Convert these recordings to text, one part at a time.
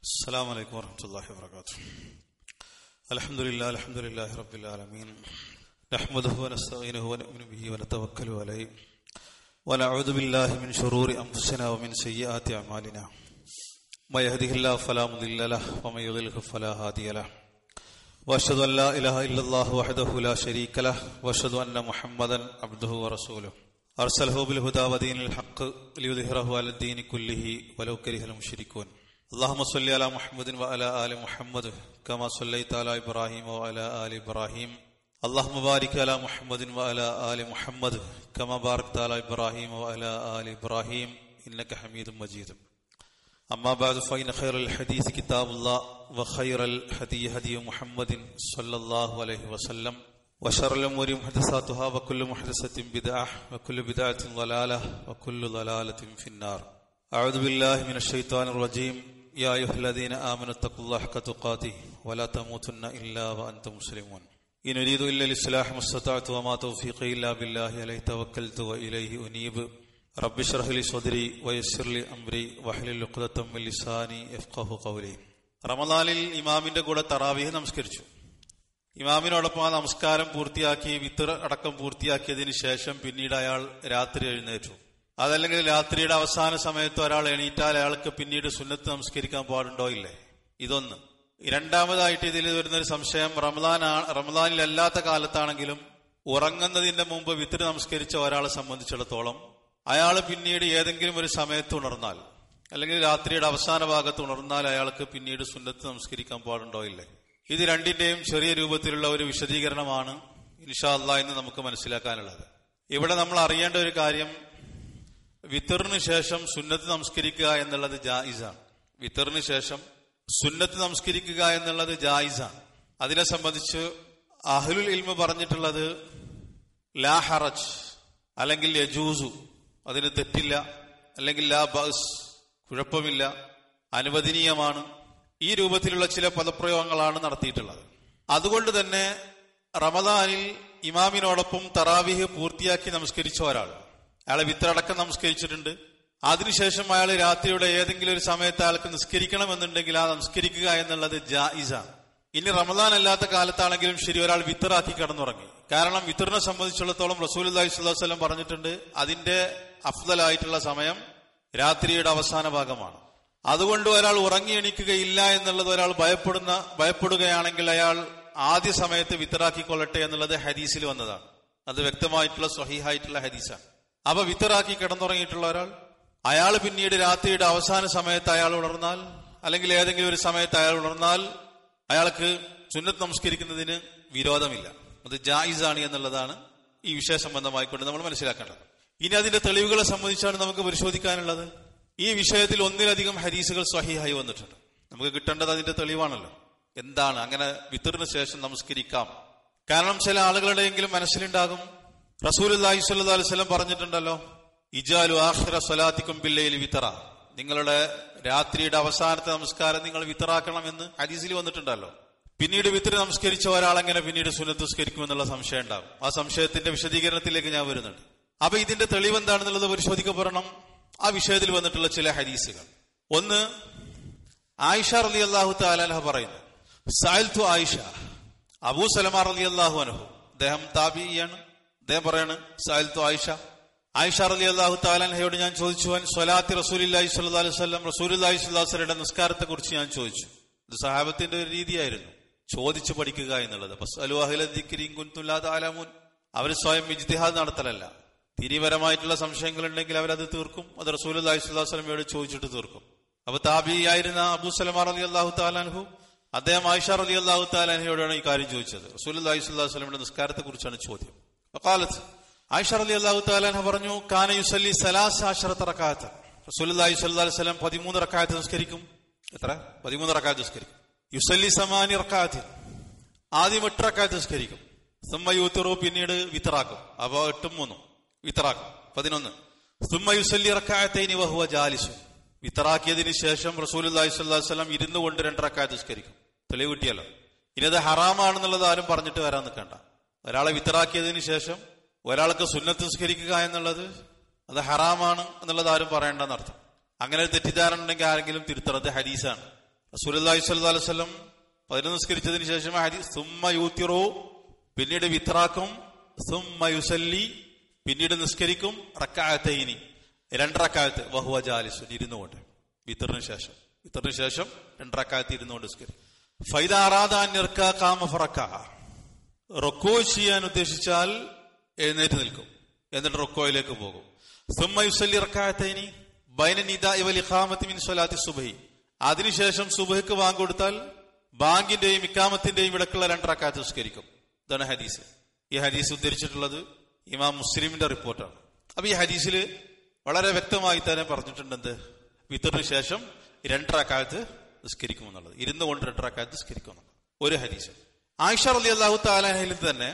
السلام عليكم ورحمة الله وبركاته الحمد لله الحمد لله رب العالمين نحمده ونستعينه ونؤمن به ونتوكل عليه ونعوذ بالله من شرور أنفسنا ومن سيئات أعمالنا ما يهده الله فلا مضل له ومن يضلله فلا هادي له واشهد ان لا اله الا الله وحده لا شريك له واشهد ان محمدا عبده ورسوله ارسله بالهدى ودين الحق ليظهره على الدين كله ولو كره المشركون اللهم صل على محمد وعلى ال محمد كما صليت على ابراهيم وعلى ال ابراهيم اللهم بارك على محمد وعلى ال محمد كما باركت على ابراهيم وعلى ال ابراهيم انك حميد مجيد أما بعد فإن خير الحديث كتاب الله وخير الهدي هدي محمد صلى الله عليه وسلم وشر الأمور محدثاتها وكل محدثة بدعة وكل بدعة ضلالة وكل ضلالة في النار أعوذ بالله من الشيطان الرجيم يا أيها الذين آمنوا اتقوا الله حق تقاته ولا تموتن إلا وأنتم مسلمون إن أريد إلا الإصلاح ما استطعت وما توفيقي إلا بالله عليه توكلت وإليه أنيب رب اشرح لي صدري ويسر لي أمري واحلل عقدة من لساني يفقهوا قولي റമദാനിൽ ഇമാമിന്റെ കൂടെ തറാവീഹ് നമസ്കരിച്ചു ഇമാമിനോടൊപ്പം ആ നമസ്കാരം പൂർത്തിയാക്കി വിത്തർ അടക്കം പൂർത്തിയാക്കിയതിനു ശേഷം പിന്നീട് അയാൾ രാത്രി എഴുന്നേറ്റു അതല്ലെങ്കിൽ രാത്രിയുടെ അവസാന സമയത്ത് ഒരാൾ എണീറ്റാൽ അയാൾക്ക് പിന്നീട് സുന്നത്ത് നമസ്കരിക്കാൻ പാടുണ്ടോ ഇല്ലേ ഇതൊന്ന് രണ്ടാമതായിട്ട് ഇതിൽ വരുന്നൊരു സംശയം റമദാൻ റമദാനിലല്ലാത്ത കാലത്താണെങ്കിലും ഉറങ്ങുന്നതിന്റെ മുമ്പ് വിത്തർ നമസ്കരിച്ച ഒരാളെ സംബന്ധിച്ചിടത്തോളം അയാൾ പിന്നീട് ഏതെങ്കിലും ഒരു സമയത്ത് ഉണർന്നാൽ അല്ലെങ്കിൽ രാത്രിയുടെ അവസാന ഭാഗത്ത് ഉണർന്നാൽ അയാൾക്ക് പിന്നീട് സുന്നത്ത് നമസ്കരിക്കാൻ പാടുണ്ടോ ഇല്ലേ ഇത് രണ്ടിന്റെയും ചെറിയ രൂപത്തിലുള്ള ഒരു വിശദീകരണമാണ് ഇൻഷാ അല്ലാ എന്ന് നമുക്ക് മനസ്സിലാക്കാനുള്ളത് ഇവിടെ നമ്മൾ അറിയേണ്ട ഒരു കാര്യം വിത്തറിന് ശേഷം സുന്നത്ത് നമസ്കരിക്കുക എന്നുള്ളത് ജായിസാണ് വിത്തറിന് ശേഷം സുന്നത്ത് നമസ്കരിക്കുക എന്നുള്ളത് ജായിസാണ് അതിനെ സംബന്ധിച്ച് അഹ്ലുൽ ഇൽമ പറഞ്ഞിട്ടുള്ളത് ലാ ഹറജ് അല്ലെങ്കിൽ യജൂസു അതിന് തെറ്റില്ല അല്ലെങ്കിൽ ലാ ബസ് കുഴപ്പമില്ല അനുവദനീയമാണ് ഈ രൂപത്തിലുള്ള ചില പദപ്രയോഗങ്ങളാണ് നടത്തിയിട്ടുള്ളത് അതുകൊണ്ട് തന്നെ റമദാനിൽ ഇമാമിനോടൊപ്പം തറാവിഹ് പൂർത്തിയാക്കി നമസ്കരിച്ച ഒരാൾ അയാളെ വിത്തടക്കം നമസ്കരിച്ചിട്ടുണ്ട് അതിനുശേഷം അയാൾ രാത്രിയുടെ ഏതെങ്കിലും ഒരു സമയത്ത് അയാൾക്ക് നിസ്കരിക്കണമെന്നുണ്ടെങ്കിൽ ആ നമസ്കരിക്കുക എന്നുള്ളത് ജായിസാണ് ഇനി റമദാൻ അല്ലാത്ത കാലത്താണെങ്കിലും ശരി ഒരാൾ വിത്തറാക്കി കടന്നുറങ്ങി കാരണം വിത്തറിനെ സംബന്ധിച്ചിടത്തോളം റസൂൽ അള്ളഹി സ്വല്ലം പറഞ്ഞിട്ടുണ്ട് അതിന്റെ അഫ്ദലായിട്ടുള്ള സമയം രാത്രിയുടെ അവസാന ഭാഗമാണ് അതുകൊണ്ട് ഒരാൾ ഉറങ്ങി എണീക്കുകയില്ല എന്നുള്ളത് ഒരാൾ ഭയപ്പെടുന്ന ഭയപ്പെടുകയാണെങ്കിൽ അയാൾ ആദ്യ സമയത്ത് വിത്തറാക്കിക്കൊള്ളട്ടെ എന്നുള്ളത് ഹദീസിൽ വന്നതാണ് അത് വ്യക്തമായിട്ടുള്ള സ്വഹീഹായിട്ടുള്ള ഹദീസാണ് അപ്പൊ വിത്തറാക്കി കിടന്നുറങ്ങിയിട്ടുള്ള ഒരാൾ അയാൾ പിന്നീട് രാത്രിയുടെ അവസാന സമയത്ത് അയാൾ ഉണർന്നാൽ അല്ലെങ്കിൽ ഏതെങ്കിലും ഒരു സമയത്ത് അയാൾ ഉണർന്നാൽ അയാൾക്ക് സുന്നത്ത് നമസ്കരിക്കുന്നതിന് വിരോധമില്ല അത് ജായിസാണ് എന്നുള്ളതാണ് ഈ വിഷയ സംബന്ധമായിക്കൊണ്ട് നമ്മൾ മനസ്സിലാക്കേണ്ടത് ഇനി അതിന്റെ തെളിവുകളെ സംബന്ധിച്ചാണ് നമുക്ക് പരിശോധിക്കാനുള്ളത് ഈ വിഷയത്തിൽ ഒന്നിലധികം ഹരീസുകൾ സ്വഹിഹായി വന്നിട്ടുണ്ട് നമുക്ക് കിട്ടേണ്ടത് അതിന്റെ തെളിവാണല്ലോ എന്താണ് അങ്ങനെ വിത്തറിന് ശേഷം നമസ്കരിക്കാം കാരണം ചില ആളുകളുടെയെങ്കിലും മനസ്സിലുണ്ടാകും റസൂൽ അള്ളാഹി സ്വല്ലാ അലുവലം പറഞ്ഞിട്ടുണ്ടല്ലോ ഇജാലു ആഖിറ സ്വലാത്തിക്കും ബില്ലയിൽ വിത്തറ നിങ്ങളുടെ രാത്രിയുടെ അവസാനത്തെ നമസ്കാരം നിങ്ങൾ വിത്തറാക്കണമെന്ന് ഹദീസിൽ വന്നിട്ടുണ്ടല്ലോ പിന്നീട് വിത്തിരി നമസ്കരിച്ച ഒരാളെങ്ങനെ പിന്നീട് സുന്നത്ത് നിസ്കരിക്കുമെന്നുള്ള സംശയം ഉണ്ടാകും ആ സംശയത്തിന്റെ വിശദീകരണത്തിലേക്ക് ഞാൻ വരുന്നുണ്ട് അപ്പൊ ഇതിന്റെ തെളിവ് എന്താണെന്നുള്ളത് പരിശോധിക്കപ്പെടണം ആ വിഷയത്തിൽ വന്നിട്ടുള്ള ചില ഹദീസുകൾ ഒന്ന് ആയിഷ റലി അള്ളാഹു താലാൻഹ പറയുന്നു സാൽത്തു ആയിഷ അബൂ സലമാർ അലി അള്ളാഹു അനുഹു അദ്ദേഹം താബിയാണ് അദ്ദേഹം പറയാണ് സാൽത്തു ആയിഷ ആയിഷ റലി അള്ളാഹു താലാൻഹയോട് ഞാൻ ചോദിച്ചു സ്വലാത്തി റസൂലി സ്വല്ലാ അലൈഹി സ്വലം റസൂലി സ്വല്ലാസ്ലയുടെ നിസ്കാരത്തെ കുറിച്ച് ഞാൻ ചോദിച്ചു ഇത് സഹാബത്തിന്റെ ഒരു രീതിയായിരുന്നു ചോദിച്ചു പഠിക്കുക എന്നുള്ളത് കുൻതുല്ലാതാലാമൂൻ അവർ സ്വയം ഇജ്തിഹാദ് നടത്തലല്ല തിരിപരമായിട്ടുള്ള സംശയങ്ങൾ ഉണ്ടെങ്കിൽ അവരത് തീർക്കും അത് റസൂൽ അലൈഹി സ്വലാസ്ലമയോട് ചോദിച്ചിട്ട് തീർക്കും അപ്പൊ താബി ആയിരുന്ന അബൂ സലമാർ അലി അള്ളാഹു താലാൻഹു അദ്ദേഹം ആയിഷ അലി അള്ളാഹു താലാൻഹയോടാണ് ഈ കാര്യം ചോദിച്ചത് റസൂൽ അലൈഹി സ്വലാഹു വസ്ലമിയുടെ നിസ്കാരത്തെ കുറിച്ചാണ് ചോദ്യം കാലത്ത് ആയിഷ അലി അള്ളാഹു താലാൻഹ പറഞ്ഞു കാന യുസല്ലി സലാസ് ആശറത്ത് റക്കാത്ത് റസൂൽ അലൈഹി സ്വല്ലാ വസ്ലം പതിമൂന്ന് റക്കായത്ത് നിസ്കരിക്കും എത്ര പതിമൂന്ന് റക്കായത്ത് നിസ്കരിക്കും യുസല്ലി സമാനി റക്കാത്ത് ആദ്യം എട്ട് റക്കായത്ത് നിസ്കരിക്കും സുമ്മ യൂത്തറു പിന്നീട് വിത്തറാക്കും അപ്പൊ എട്ടും മൂന്നും വിത്തറാക്കും പതിനൊന്ന് സുമ്മ യുസല്ലി റക്കായത്തേനി വഹുവ ജാലിസു വിത്തറാക്കിയതിന് ശേഷം റസൂൽ അലൈഹി സ്വല്ലാം ഇരുന്നു കൊണ്ട് രണ്ടറക്കായത്ത് നിസ്കരിക്കും തെളിവ് കിട്ടിയല്ലോ ഇനി അത് ഹറാമാണെന്നുള്ളത് ആരും പറഞ്ഞിട്ട് വരാൻ നിൽക്കണ്ട ഒരാളെ വിത്തറാക്കിയതിന് ശേഷം ഒരാൾക്ക് സുന്നത്ത് നിസ്കരിക്കുക എന്നുള്ളത് അത് ഹറാമാണ് എന്നുള്ളത് ആരും പറയേണ്ടെന്നർത്ഥം അങ്ങനെ ഒരു തെറ്റിദ്ധാരണ ഉണ്ടെങ്കിൽ ആരെങ്കിലും തിരുത്തണത് ഹദീസാണ് റസൂലി സ്വല്ലു വസ്ലം പതിനൊന്ന് നിസ്കരിച്ചതിന് ശേഷം ഹരി സുമ്മ യൂത്തിറോ പിന്നീട് വിത്രാക്കും സുമ്മ യുസല്ലി പിന്നീട് നിസ്കരിക്കും റക്കായത്തൈനി രണ്ടറക്കായത്ത് വഹുവ ജാലിസു ഇരുന്നുകൊണ്ട് വിത്തറിന് ശേഷം വിത്തറിന് ശേഷം രണ്ടറക്കായത്ത് ഇരുന്നുകൊണ്ട് നിസ്കരിക്കും ഫൈദ ആറാദാൻ കാമ ഫറക്ക റൊക്കോ ചെയ്യാൻ ഉദ്ദേശിച്ചാൽ എഴുന്നേറ്റ് നിൽക്കും എന്നിട്ട് റൊക്കോയിലേക്ക് പോകും സുമ്മ യുസല്ലി റക്കായത്തൈനി ബൈന നിദ ഇവൽ ഇഖാമത്തി മിൻ സ്വലാത്തി സുബഹി അതിനുശേഷം സുബഹക്ക് ബാങ്ക് കൊടുത്താൽ ബാങ്കിന്റെയും ഇക്കാമത്തിന്റെയും ഇടക്കുള്ള രണ്ടറക്കാത്ത് നിസ്കരിക്കും ഇതാണ് ഹദീസ് ഈ ഹദീസ് ഉദ്ധരിച്ചിട്ടുള്ളത് ഇമാം മുസ്ലിമിന്റെ റിപ്പോർട്ടാണ് അപ്പൊ ഈ ഹദീസിൽ വളരെ വ്യക്തമായി തന്നെ പറഞ്ഞിട്ടുണ്ട് എന്ത് വിത്തറിന് ശേഷം രണ്ടറക്കാലത്ത് നിസ്കരിക്കും എന്നുള്ളത് ഇരുന്ന് കൊണ്ട് രണ്ടറക്കാലത്ത് നിസ്കരിക്കും എന്നുള്ളത് ഒരു ഹദീസ് ആയിഷ അലി അള്ളാഹു താലാഹിൽ തന്നെ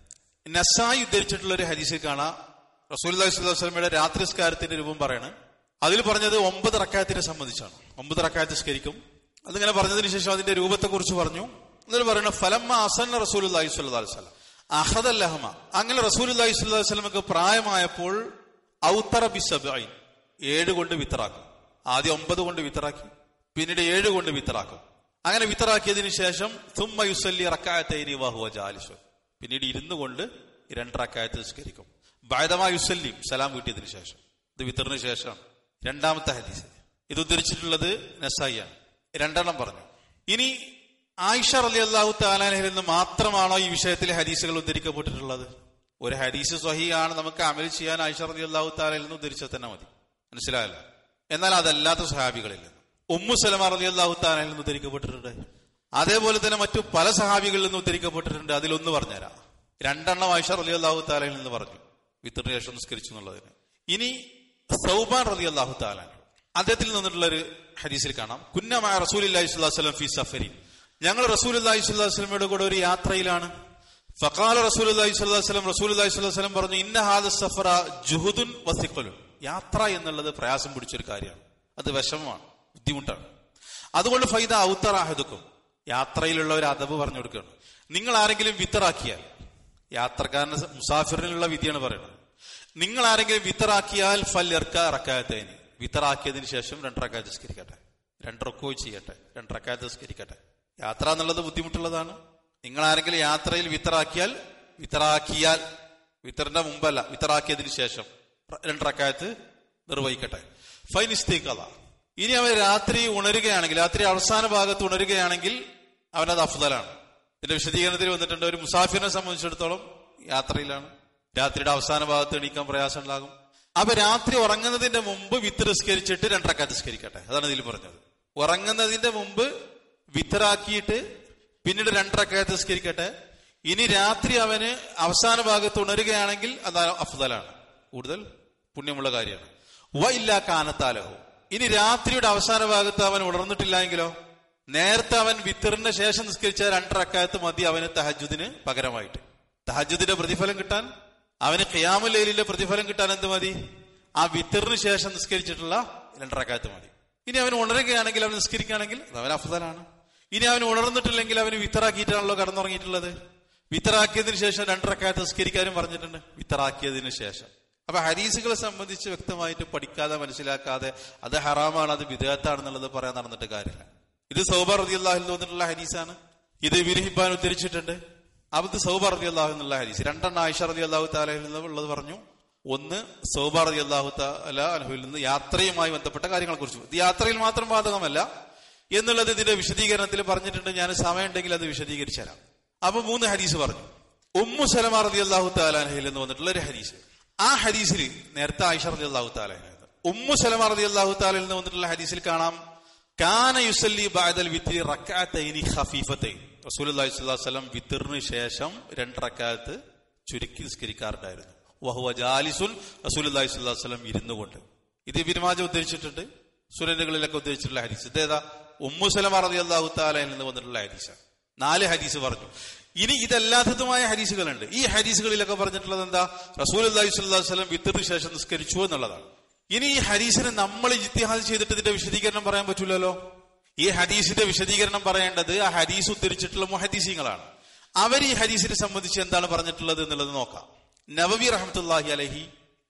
നസായി ഉദ്ധരിച്ചിട്ടുള്ള ഒരു ഹദീസിൽ കാണാം റസൂൽ വസ്ലമയുടെ രാത്രി നിസ്കാരത്തിന്റെ രൂപം പറയണ് അതിൽ പറഞ്ഞത് ഒമ്പത് റക്കായത്തിനെ സംബന്ധിച്ചാണ് ഒമ്പത് റക്കായത്ത് നിസ്കരിക്കും അതിങ്ങനെ പറഞ്ഞതിന് ശേഷം അതിന്റെ രൂപത്തെ കുറിച്ച് പറഞ്ഞു അതിൽ പറയുന്നത് ഫലമ്മ അസന്ന റസൂൽ അള്ളാഹി സ്വല്ലാ വസ്ലാം അഹദല്ലഹമ അങ്ങനെ റസൂൽ അള്ളാഹി സ്വല്ലാ വസ്ലമക്ക് പ്രായമായപ്പോൾ ഔത്തറ ബിസബൈൻ ഏഴ് കൊണ്ട് വിത്തറാക്കും ആദ്യം ഒമ്പത് കൊണ്ട് വിത്തറാക്കി പിന്നീട് ഏഴ് കൊണ്ട് വിത്തറാക്കും അങ്ങനെ വിത്തറാക്കിയതിനു ശേഷം തുമ്മ യുസല്ലി റക്കായത്തൈനി വഹുവ ജാലിസു പിന്നീട് ഇരുന്നു കൊണ്ട് രണ്ടറക്കായത്ത് നിസ്കരിക്കും ബായതമാ യുസല്ലിം സലാം വീട്ടിയതിനു ശേഷം ഇത് വിത്തറിന് ശേഷം രണ്ടാമത്തെ ഹദീസ് ഇത് ഉദ്ധരിച്ചിട്ടുള്ളത് നസായിയാണ് രണ്ടെണ്ണം പറഞ്ഞു ഇനി ആയിഷ അലി അള്ളാഹു താലാനഹിൽ നിന്ന് മാത്രമാണോ ഈ വിഷയത്തിൽ ഹദീസുകൾ ഉദ്ധരിക്കപ്പെട്ടിട്ടുള്ളത് ഒരു ഹദീസ് സ്വഹിയാണ് നമുക്ക് അമൽ ചെയ്യാൻ ആയിഷ അലി അള്ളാഹു താലയിൽ നിന്ന് ഉദ്ധരിച്ചാൽ തന്നെ മതി മനസ്സിലായല്ലോ എന്നാൽ അതല്ലാത്ത സഹാബികളിൽ നിന്ന് ഉമ്മു സലമ അലി അള്ളാഹു താലയിൽ നിന്ന് ഉദ്ധരിക്കപ്പെട്ടിട്ടുണ്ട് അതേപോലെ തന്നെ മറ്റു പല സഹാബികളിൽ നിന്ന് ഉദ്ധരിക്കപ്പെട്ടിട്ടുണ്ട് അതിലൊന്ന് പറഞ്ഞുതരാം രണ്ടെണ്ണം ആയിഷ അലി അള്ളാഹു താലയിൽ നിന്ന് പറഞ്ഞു വിത്തറിന് ശേഷം നിസ്കരിച്ചു എന്നുള്ളതിന് ഇനി സൗബാൻ റലി അള്ളാഹു താലാൻ അദ്ദേഹത്തിൽ നിന്നിട്ടുള്ള ഒരു ഹദീസിൽ കാണാം കുന്നമായ റസൂൽ അല്ലാഹി സ്വലം ഫി സഫരി ഞങ്ങൾ റസൂൽ അല്ലാഹി സ്വലമയുടെ കൂടെ ഒരു യാത്രയിലാണ് ഫക്കാല റസൂൽ അല്ലാഹി സ്വലം റസൂൽ അല്ലാഹി സ്വലം പറഞ്ഞു ഇന്ന ഹാദ സഫറ ജുഹുദുൻ വസിഖലുൻ യാത്ര എന്നുള്ളത് പ്രയാസം പിടിച്ചൊരു കാര്യമാണ് അത് വിഷമമാണ് ബുദ്ധിമുട്ടാണ് അതുകൊണ്ട് ഫൈദ ഔത്തറാഹദുക്കും യാത്രയിലുള്ള ഒരു അതവ് പറഞ്ഞു കൊടുക്കുകയാണ് നിങ്ങൾ ആരെങ്കിലും വിത്തറാക്കിയാൽ യാത്രക്കാരന് മുസാഫിറിനുള്ള വിധിയാണ് പറയുന്നത് നിങ്ങൾ ആരെങ്കിലും വിത്തറാക്കിയാൽ ഫൽ ഇറക്ക ഇറക്കാത്തേനി വിത്തറാക്കിയതിന് ശേഷം രണ്ടറക്കാത്ത് നിസ്കരിക്കട്ടെ രണ്ടറക്കോ ചെയ്യട്ടെ രണ്ടറക്കാത്ത് നിസ്കരിക്കട്ടെ യാത്ര എന്നുള്ളത് ബുദ്ധിമുട്ടുള്ളതാണ് നിങ്ങൾ ആരെങ്കിലും യാത്രയിൽ വിത്തറാക്കിയാൽ വിത്തറാക്കിയാൽ വിത്തറിന്റെ മുമ്പല്ല വിത്തറാക്കിയതിന് ശേഷം രണ്ടറക്കാത്ത് നിർവഹിക്കട്ടെ ഫൈൻ ഇസ്തീക്കത ഇനി അവൻ രാത്രി ഉണരുകയാണെങ്കിൽ രാത്രി അവസാന ഭാഗത്ത് ഉണരുകയാണെങ്കിൽ അവനത് അഫ്ദലാണ് ഇതിന്റെ വിശദീകരണത്തിൽ വന്നിട്ടുണ്ട് ഒരു മുസാഫിറിനെ സംബന്ധിച്ചിടത്തോളം യാത്രയിലാണ് രാത്രിയുടെ അവസാന ഭാഗത്ത് എണീക്കാൻ പ്രയാസം ഉണ്ടാകും അപ്പൊ രാത്രി ഉറങ്ങുന്നതിന്റെ മുമ്പ് വിത്ത് നിസ്കരിച്ചിട്ട് രണ്ടരക്കാത്ത് നിസ്കരിക്കട്ടെ അതാണ് ഇതിൽ പറഞ്ഞത് ഉറങ്ങുന്നതിന്റെ മുമ്പ് വിത്തറാക്കിയിട്ട് പിന്നീട് രണ്ടരക്കാത്ത് നിസ്കരിക്കട്ടെ ഇനി രാത്രി അവന് അവസാന ഭാഗത്ത് ഉണരുകയാണെങ്കിൽ അത് അഫ്ദലാണ് കൂടുതൽ പുണ്യമുള്ള കാര്യമാണ് വ ഇല്ല കാനത്താലഹോ ഇനി രാത്രിയുടെ അവസാന ഭാഗത്ത് അവൻ ഉണർന്നിട്ടില്ല എങ്കിലോ നേരത്തെ അവൻ വിത്തറിന്റെ ശേഷം നിസ്കരിച്ച രണ്ടരക്കാലത്ത് മതി അവന് തഹജുദിന് പകരമായിട്ട് തഹജുദിന്റെ പ്രതിഫലം കിട്ടാൻ അവന് ഖിയാമുലയിലെ പ്രതിഫലം കിട്ടാൻ എന്ത് മതി ആ വിത്തറിന് ശേഷം നിസ്കരിച്ചിട്ടുള്ള രണ്ടരക്കാലത്ത് മതി ഇനി അവൻ ഉണരുകയാണെങ്കിൽ അവൻ നിസ്കരിക്കുകയാണെങ്കിൽ അത് അവൻ അഫ്ദലാണ് ഇനി അവൻ ഉണർന്നിട്ടില്ലെങ്കിൽ അവന് വിത്തറാക്കിയിട്ടാണല്ലോ കടന്നുറങ്ങിയിട്ടുള്ളത് വിത്തറാക്കിയതിനു ശേഷം രണ്ടരക്കാലത്ത് നിസ്കരിക്കാനും പറഞ്ഞിട്ടുണ്ട് വിത്തറാക്കിയതിനു ശേഷം അപ്പൊ ഹരീസുകളെ സംബന്ധിച്ച് വ്യക്തമായിട്ട് പഠിക്കാതെ മനസ്സിലാക്കാതെ അത് ഹറാമാണ് അത് വിദേഹത്താണെന്നുള്ളത് പറയാൻ നടന്നിട്ട് കാര്യമില്ല ഇത് സൗബ റതി അള്ളാഹിൽ തോന്നിട്ടുള്ള ഹരീസാണ് ഇത് വിരഹിപ്പാൻ ഉദ്ധരിച്ചിട്ടുണ്ട് അബദ് സൗബ റതി അള്ളാഹു എന്നുള്ള ഹരീസ് രണ്ടെണ്ണം ആയിഷ റതി അള്ളാഹു താലയിൽ നിന്ന് ഉള്ളത് പറഞ്ഞു ഒന്ന് സൗബ റതി അള്ളാഹു താല അനുഭവിൽ നിന്ന് യാത്രയുമായി ബന്ധപ്പെട്ട കാര്യങ്ങളെ കുറിച്ച് ഇത് യാത്രയിൽ മാത്രം ബാധകമല്ല എന്നുള്ളത് ഇതിന്റെ വിശദീകരണത്തിൽ പറഞ്ഞിട്ടുണ്ട് ഞാൻ സമയം ഉണ്ടെങ്കിൽ അത് വിശദീകരിച്ചു തരാം അപ്പൊ മൂന്ന് ഹരീസ് പറഞ്ഞു ഉമ്മു സലമ റതി അള്ളാഹു താലാൻഹയിൽ എന്ന് വന്നിട്ടുള്ള ഒരു ഹരീസ് ആ ഹരീസിൽ നേരത്തെ ആയിഷ റതി അള്ളാഹു താലാൻഹ ഉമ്മു സലമ റതി അള്ളാഹു താലിൽ നിന്ന് വന്നിട്ടുള്ള ഹരീസിൽ കാണാം കാന യുസല്ലി ബാദൽ വിത്രി റക്കാത്തൈനി ഖഫീഫത്തൈൻ റസൂലുള്ളാഹി സ്വല്ലല്ലാഹു അലൈഹി വസല്ലം വിത്റിന് ശേഷം രണ്ട് റക്കാത്ത് ചുരുക്കി നിസ്കരിക്കാറുണ്ടായിരുന്നു വഹുവ ജാലിസുൻ റസൂലുള്ളാഹി സ്വല്ലല്ലാഹു അലൈഹി വസല്ലം ഇരുന്നു കൊണ്ട് ഇത് ഇബ്നുമാജ ഉദ്ധരിച്ചിട്ടുണ്ട് സുരനുകളിലൊക്കെ ഉദ്ധരിച്ചിട്ടുള്ള ഹദീസ് ഇതേതാ ഉമ്മു സലമ റളിയല്ലാഹു തആലയിൽ നിന്ന് വന്നിട്ടുള്ള ഹദീസാണ് നാല് ഹദീസ് പറഞ്ഞു ഇനി ഇതല്ലാത്തതുമായ ഹദീസുകളുണ്ട് ഈ ഹദീസുകളിലൊക്കെ പറഞ്ഞിട്ടുള്ളത് എന്താ റസൂൽ അള്ളാഹി സ്വല്ലല്ലാഹു അലൈഹി വസല്ലം വിത്റിന് ശേഷം നിസ്കരിച്ചു എന്നുള്ളതാണ് ഇനി ഈ ഹദീസിനെ നമ്മൾ ഇത്തിഹാദ് ചെയ്തിട്ട് ഇതിന്റെ വിശദീകരണം പറയാൻ പറ്റൂലല്ലോ ഈ ഹദീസിന്റെ വിശദീകരണം പറയേണ്ടത് ആ ഹദീസ് ഉദ്ധരിച്ചിട്ടുള്ള മുഹദീസിങ്ങളാണ് അവർ ഈ ഹദീസിനെ സംബന്ധിച്ച് എന്താണ് പറഞ്ഞിട്ടുള്ളത് എന്നുള്ളത് നോക്കാം നവവി റഹമത്തുല്ലാഹി അലഹി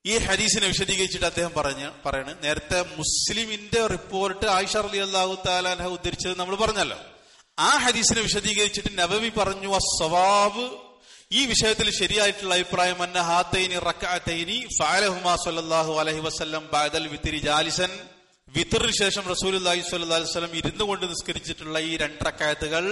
ഈ ഹദീസിനെ വിശദീകരിച്ചിട്ട് അദ്ദേഹം പറഞ്ഞ പറയണ് നേരത്തെ മുസ്ലിമിന്റെ റിപ്പോർട്ട് ആയിഷ അലി അള്ളാഹു താലാൻഹ ഉദ്ധരിച്ചത് നമ്മൾ പറഞ്ഞല്ലോ ആ ഹദീസിനെ വിശദീകരിച്ചിട്ട് നബവി പറഞ്ഞു അസ്വാബ് ഈ വിഷയത്തിൽ ശരിയായിട്ടുള്ള അഭിപ്രായം അന്ന ഹാത്തൈനി റക്കഅത്തൈനി ഫഅലഹുമാ സല്ലല്ലാഹു അലൈഹി വസല്ലം ബഅദൽ വിത്രി ജാലിസൻ വിത്തറിന് ശേഷം റസൂലുള്ളാഹി സ്വല്ലല്ലാഹു അലൈഹി വസല്ലം ഇരുന്നു കൊണ്ട് നിസ്കരിച്ചിട്ടുള്ള ഈ രണ്ട് റക്കഅത്തുകൾ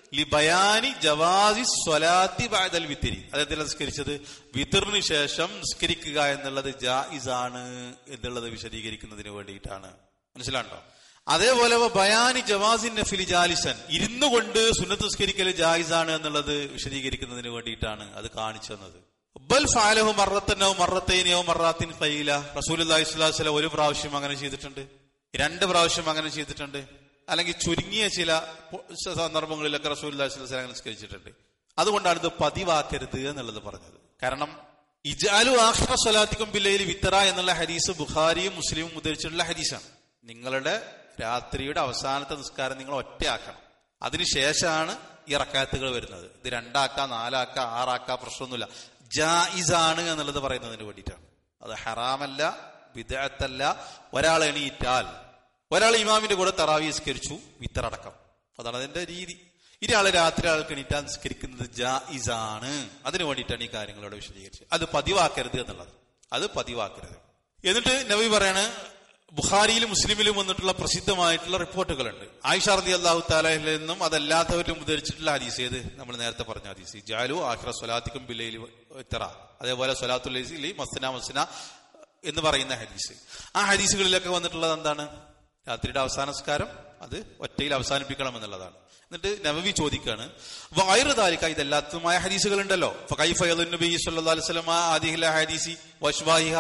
ലിബയാനി ജവാസി സ്വലാത്തി ബഅദൽ വിത്തിരി അദ്ദേഹത്തിൽ നിസ്കരിച്ചത് വിത്തറിന് ശേഷം നിസ്കരിക്കുക എന്നുള്ളത് ജായിസാണ് എന്നുള്ളത് വിശദീകരിക്കുന്നതിന് വേണ്ടിയിട്ടാണ് മനസ്സിലാണ്ടോ അതേപോലെ ബയാനി ജവാസിൻ നഫിലി ജാലിസൻ ഇരുന്നു കൊണ്ട് സുന്നത്ത് നിസ്കരിക്കൽ ജായിസാണ് എന്നുള്ളത് വിശദീകരിക്കുന്നതിന് വേണ്ടിയിട്ടാണ് അത് കാണിച്ചു തന്നത് ബൽ ഫാലഹു മറത്തനോ മറത്തേനെയോ മറാത്തിൻ ഫൈല റസൂൽ അള്ളാഹിസ്ലാസ്ല ഒരു പ്രാവശ്യം അങ്ങനെ ചെയ്തിട്ടുണ്ട് രണ്ട് പ്രാവശ്യം അങ്ങനെ ചെയ്തിട്ടുണ്ട് അല്ലെങ്കിൽ ചുരുങ്ങിയ ചില പൊ- സന്ദർഭങ്ങളിലൊക്കെ റസൂൽ അള്ളാഹിസ്ലാം അങ്ങനെ നിസ്കരിച്ചിട്ടുണ്ട് അതുകൊണ്ടാണ് ഇത് പതിവാക്കരുത് എന്നുള്ളത് പറഞ്ഞത് കാരണം ഇജാലു ആഹ്റ സ്വലാത്തിക്കും ബില്ലയിൽ വിത്തറ എന്നുള്ള ഹദീസ് ബുഖാരിയും മുസ്ലിമും ഉദ്ധരിച്ചിട്ടുള്ള ഹദീസാണ് നിങ്ങളുടെ രാത്രിയുടെ അവസാനത്തെ നിസ്കാരം നിങ്ങൾ ഒറ്റയാക്കണം അതിനുശേഷമാണ് ഈ റക്കാത്തുകൾ വരുന്നത് ഇത് രണ്ടാക്ക നാലാക്ക ആറാക്ക പ്രശ്നമൊന്നുമില്ല ജായിസാണ് എന്നുള്ളത് പറയുന്നതിന് വേണ്ടിയിട്ടാണ് അത് ഹറാമല്ല വിദഗ്ധല്ല ഒരാൾ എണീറ്റാൽ ഒരാൾ ഇമാമിന്റെ കൂടെ തറാവി നിസ്കരിച്ചു വിത്തറടക്കം അതാണ് അതിന്റെ രീതി ഇയാൾ രാത്രി ആൾക്ക് എണീറ്റാൽ നിസ്കരിക്കുന്നത് ജായിസാണ് അതിനു വേണ്ടിയിട്ടാണ് ഈ കാര്യങ്ങളോട് വിശദീകരിച്ചത് അത് പതിവാക്കരുത് എന്നുള്ളത് അത് പതിവാക്കരുത് എന്നിട്ട് നബി പറയാണ് ബുഖാരിയിലും മുസ്ലിമിലും വന്നിട്ടുള്ള പ്രസിദ്ധമായിട്ടുള്ള റിപ്പോർട്ടുകളുണ്ട് ആയിഷ റതി അള്ളാഹു താലയിൽ നിന്നും അതല്ലാത്തവരിലും ഉദ്ധരിച്ചിട്ടുള്ള ഹദീസ് ഏത് നമ്മൾ നേരത്തെ പറഞ്ഞ ഹദീസ് ജാലു ആഖിറ സ്വലാത്തിക്കും ബില്ലയിൽ ഇത്തറ അതേപോലെ സ്വലാത്തുല്ലി മസ്ന മസ്ന എന്ന് പറയുന്ന ഹദീസ് ആ ഹദീസുകളിലൊക്കെ വന്നിട്ടുള്ളത് എന്താണ് രാത്രിയുടെ അവസാനസ്കാരം അത് ഒറ്റയിൽ അവസാനിപ്പിക്കണം എന്നുള്ളതാണ് എന്നിട്ട് നബവി ചോദിക്കാണ് വയറു താലിക്ക ഇതെല്ലാത്തുമായ ഹദീസുകൾ ഉണ്ടല്ലോ നബി സല്ലല്ലാഹു അലൈഹി വസല്ലം ആദിഹില ഹദീസി വഷ്വാഹിഹ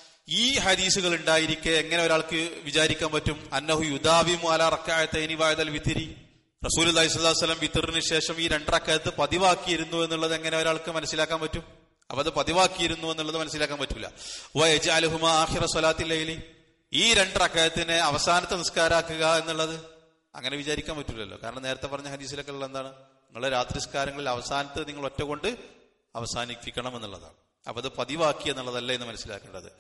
ഈ ഹദീസുകൾ ഉണ്ടായിരിക്കെ എങ്ങനെ ഒരാൾക്ക് വിചാരിക്കാൻ പറ്റും അന്നഹു യുദാവി മുഅല റക്അത്തൈനി വഅദൽ വിത്തിരി റസൂൽ അലൈഹി സ്വലാഹു വസ്ലം വിത്തറിന് ശേഷം ഈ രണ്ടറക്കകത്ത് പതിവാക്കിയിരുന്നു എന്നുള്ളത് എങ്ങനെ ഒരാൾക്ക് മനസ്സിലാക്കാൻ പറ്റും അപ്പൊ അത് പതിവാക്കിയിരുന്നു എന്നുള്ളത് മനസ്സിലാക്കാൻ പറ്റൂല വയജാലുഹുമ ആഖിറ സ്വലാത്തിൽ ലൈലി ഈ രണ്ടറക്കയത്തിനെ അവസാനത്തെ നിസ്കാരാക്കുക എന്നുള്ളത് അങ്ങനെ വിചാരിക്കാൻ പറ്റൂലല്ലോ കാരണം നേരത്തെ പറഞ്ഞ ഹദീസിലൊക്കെ ഉള്ള എന്താണ് നിങ്ങളുടെ രാത്രിസ്കാരങ്ങളിൽ അവസാനത്ത് നിങ്ങൾ ഒറ്റ കൊണ്ട് അവസാനിപ്പിക്കണം എന്നുള്ളതാണ് അപ്പൊ അത് പതിവാക്കി എന്നുള്ളതല്ല എന്ന് മനസ്സിലാക്കേണ്ടത്